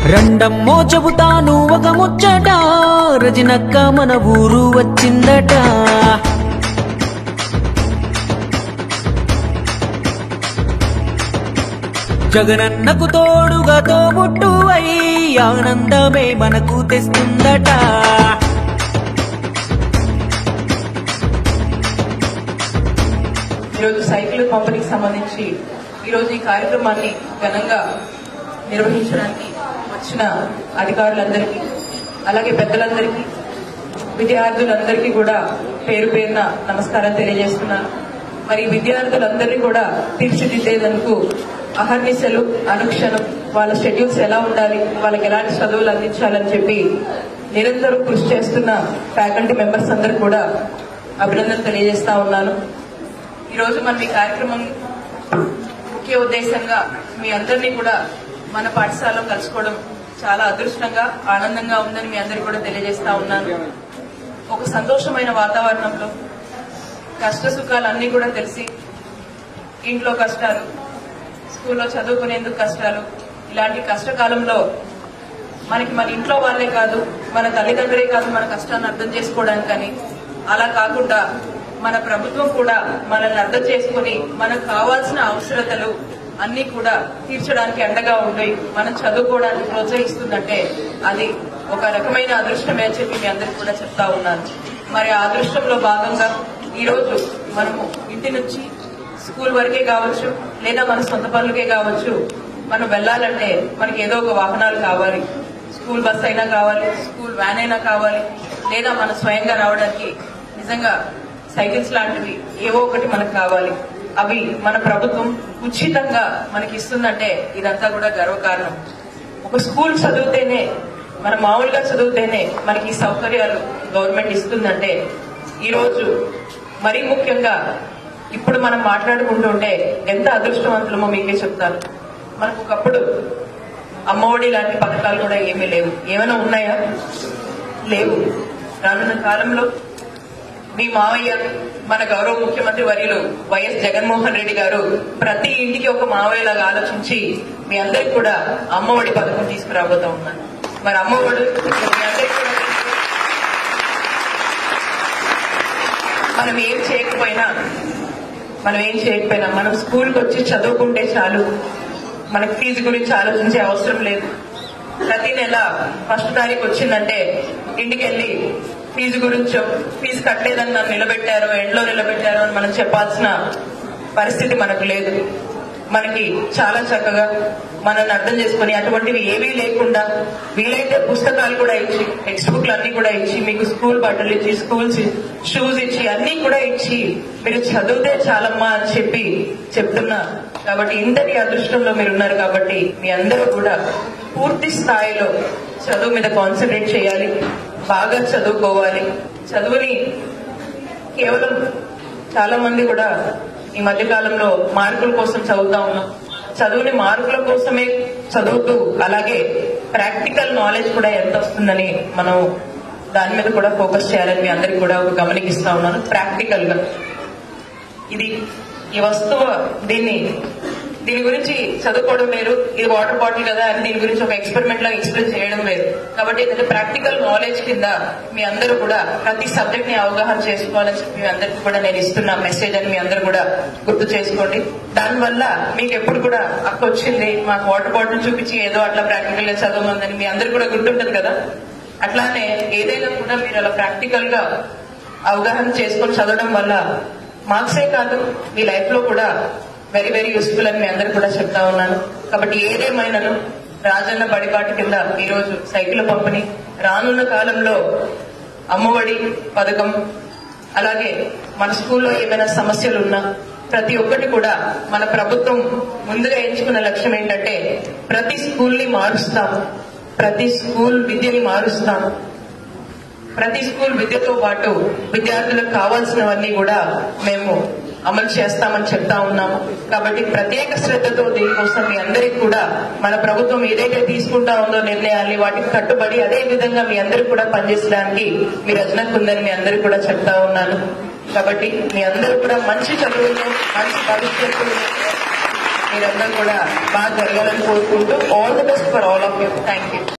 రెండమ్మో చెబుతాను ఒక ముచ్చట రజనక్క మన ఊరు వచ్చిందట జగనన్నకు తోడుగా తోబుట్టు అయి ఆనందమే మనకు తెస్తుందట ఈరోజు సైకిల్ పంపిణీకి సంబంధించి ఈరోజు ఈ కార్యక్రమాన్ని ఘనంగా నిర్వహించడానికి వచ్చిన అధికారులందరికీ అలాగే పెద్దలందరికీ విద్యార్థులందరికీ కూడా పేరు పేరున నమస్కారం తెలియజేస్తున్నాను మరి విద్యార్థులందరినీ కూడా తీర్చిదిద్దేందుకు అహర్నిశలు అనుక్షణం వాళ్ళ షెడ్యూల్స్ ఎలా ఉండాలి వాళ్ళకి ఎలాంటి చదువులు అందించాలని చెప్పి నిరంతరం కృషి చేస్తున్న ఫ్యాకల్టీ మెంబర్స్ అందరూ కూడా అభినందనలు తెలియజేస్తా ఉన్నాను ఈరోజు మనం ఈ కార్యక్రమం ముఖ్య ఉద్దేశంగా మీ అందరినీ కూడా మన పాఠశాలలో కలుసుకోవడం చాలా అదృష్టంగా ఆనందంగా ఉందని మీ అందరికీ కూడా తెలియజేస్తా ఉన్నాను ఒక సంతోషమైన వాతావరణంలో కష్ట సుఖాలు అన్నీ కూడా తెలిసి ఇంట్లో కష్టాలు స్కూల్లో చదువుకునేందుకు కష్టాలు ఇలాంటి కష్టకాలంలో మనకి మన ఇంట్లో వాళ్ళే కాదు మన తల్లిదండ్రులే కాదు మన కష్టాన్ని అర్థం చేసుకోవడానికి కానీ అలా కాకుండా మన ప్రభుత్వం కూడా మనల్ని అర్థం చేసుకుని మనకు కావాల్సిన అవసరతలు అన్ని కూడా తీర్చడానికి అండగా ఉండి మనం చదువుకోవడానికి ప్రోత్సహిస్తుందంటే అది ఒక రకమైన అదృష్టమే అని చెప్పి మీ అందరికి కూడా చెప్తా ఉన్నాను మరి ఆ అదృష్టంలో భాగంగా ఈ రోజు మనము ఇంటి నుంచి స్కూల్ వరకే కావచ్చు లేదా మన సొంత పనులకే కావచ్చు మనం వెళ్ళాలంటే మనకి ఏదో ఒక వాహనాలు కావాలి స్కూల్ బస్ అయినా కావాలి స్కూల్ వ్యాన్ అయినా కావాలి లేదా మనం స్వయంగా రావడానికి నిజంగా సైకిల్స్ లాంటివి ఏవో ఒకటి మనకు కావాలి అవి మన ప్రభుత్వం ఉచితంగా మనకి ఇస్తుందంటే ఇదంతా కూడా గర్వకారణం ఒక స్కూల్ చదివితేనే మనం మామూలుగా చదివితేనే మనకి ఈ సౌకర్యాలు గవర్నమెంట్ ఇస్తుందంటే ఈ రోజు మరీ ముఖ్యంగా ఇప్పుడు మనం మాట్లాడుకుంటుంటే ఎంత అదృష్టవంతులమో మీకే చెప్తాను మనకు ఒకప్పుడు అమ్మఒడి లాంటి పథకాలు కూడా ఏమీ లేవు ఏమైనా ఉన్నాయా లేవు రానున్న కాలంలో మీ మావయ్య మన గౌరవ ముఖ్యమంత్రి వర్యులు వైఎస్ జగన్మోహన్ రెడ్డి గారు ప్రతి ఇంటికి ఒక మావయ్యలాగా ఆలోచించి మీ అందరికి కూడా అమ్మఒడి పథకం తీసుకురాబోతా ఉన్నారు మరి అమ్మఒడి మీ అందరికీ కూడా తెలుసు. మనం ఏం చేయకపోయినా మనం ఏం చేయకపోయినా మనం స్కూల్కి వచ్చి చదువుకుంటే చాలు మనకి ఫీజు గురించి ఆలోచించే అవసరం లేదు ప్రతి నెల ఫస్ట్ తారీఖు వచ్చిందంటే ఇంటికి వెళ్ళి ఫీజు గురించో ఫీజు కట్టలేదని నన్ను నిలబెట్టారు ఎండ్లో నిలబెట్టారు అని మనం చెప్పాల్సిన పరిస్థితి మనకు లేదు మనకి చాలా చక్కగా మనల్ని అర్థం చేసుకుని అటువంటివి ఏవీ లేకుండా వీలైతే పుస్తకాలు కూడా ఇచ్చి టెక్స్ట్ బుక్లు అన్ని కూడా ఇచ్చి మీకు స్కూల్ బట్టలు ఇచ్చి స్కూల్స్ షూస్ ఇచ్చి అన్ని కూడా ఇచ్చి మీరు చదివితే చాలమ్మా అని చెప్పి చెప్తున్నా కాబట్టి ఇంతటి అదృష్టంలో మీరు ఉన్నారు కాబట్టి మీ అందరూ కూడా పూర్తి స్థాయిలో చదువు మీద కాన్సన్ట్రేట్ చేయాలి బాగా చదువుకోవాలి చదువుని కేవలం చాలా మంది కూడా ఈ మధ్య కాలంలో మార్కుల కోసం చదువుతా ఉన్నాం చదువుని మార్కుల కోసమే చదువుతూ అలాగే ప్రాక్టికల్ నాలెడ్జ్ కూడా ఎంత వస్తుందని మనం దాని మీద కూడా ఫోకస్ చేయాలని మీ అందరికి కూడా ఒక గమనికిస్తా ఉన్నాను ప్రాక్టికల్ గా ఇది ఈ వస్తువు దీన్ని దీని గురించి చదువుకోవడం వేరు ఇది వాటర్ బాటిల్ కదా అని దీని గురించి ఒక ఎక్స్పెరిమెంట్ లాగా ఎక్స్ప్లెయిన్ చేయడం వేరు కాబట్టి ఏంటంటే ప్రాక్టికల్ నాలెడ్జ్ కింద మీ అందరూ కూడా ప్రతి సబ్జెక్ట్ ని అవగాహన చేసుకోవాలని చెప్పి మీ అందరికి కూడా నేను ఇస్తున్న మెసేజ్ అని మీ అందరూ కూడా గుర్తు చేసుకోండి దానివల్ల మీకు ఎప్పుడు కూడా అక్క వచ్చింది మాకు వాటర్ బాటిల్ చూపించి ఏదో అట్లా ప్రాక్టికల్ గా చదవమందని మీ అందరు కూడా గుర్తుంటది కదా అట్లానే ఏదైనా కూడా మీరు అలా ప్రాక్టికల్ గా అవగాహన చేసుకొని చదవడం వల్ల మార్క్సే కాదు మీ లైఫ్ లో కూడా వెరీ వెరీ యూస్ఫుల్ అని మీ అందరు కూడా చెప్తా ఉన్నాను కాబట్టి ఏదేమైనాను రాజన్న బడిపాటి కింద ఈ రోజు సైకిల్ పంపిణీ రానున్న కాలంలో అమ్మఒడి పథకం అలాగే మన స్కూల్లో ఏమైనా సమస్యలు ఉన్నా ప్రతి ఒక్కటి కూడా మన ప్రభుత్వం ముందుగా ఎంచుకున్న లక్ష్యం ఏంటంటే ప్రతి స్కూల్ని మారుస్తాం ప్రతి స్కూల్ విద్యని మారుస్తాం ప్రతి స్కూల్ విద్యతో పాటు విద్యార్థులకు కావాల్సినవన్నీ కూడా మేము అమలు చేస్తామని చెప్తా ఉన్నాము కాబట్టి ప్రత్యేక శ్రద్ధతో దీనికోసం మీ అందరికి కూడా మన ప్రభుత్వం ఏదైతే తీసుకుంటా ఉందో నిర్ణయాల్ని వాటికి కట్టుబడి అదే విధంగా మీ అందరికి కూడా పనిచేసడానికి మీ రచనకు ఉందని మీ అందరికి కూడా చెప్తా ఉన్నాను కాబట్టి మీ అందరూ కూడా మంచి చదువులు మంచి భవిష్యత్తు మీరందరూ కూడా బాగా జరగాలని కోరుకుంటూ all the best for all of you thank you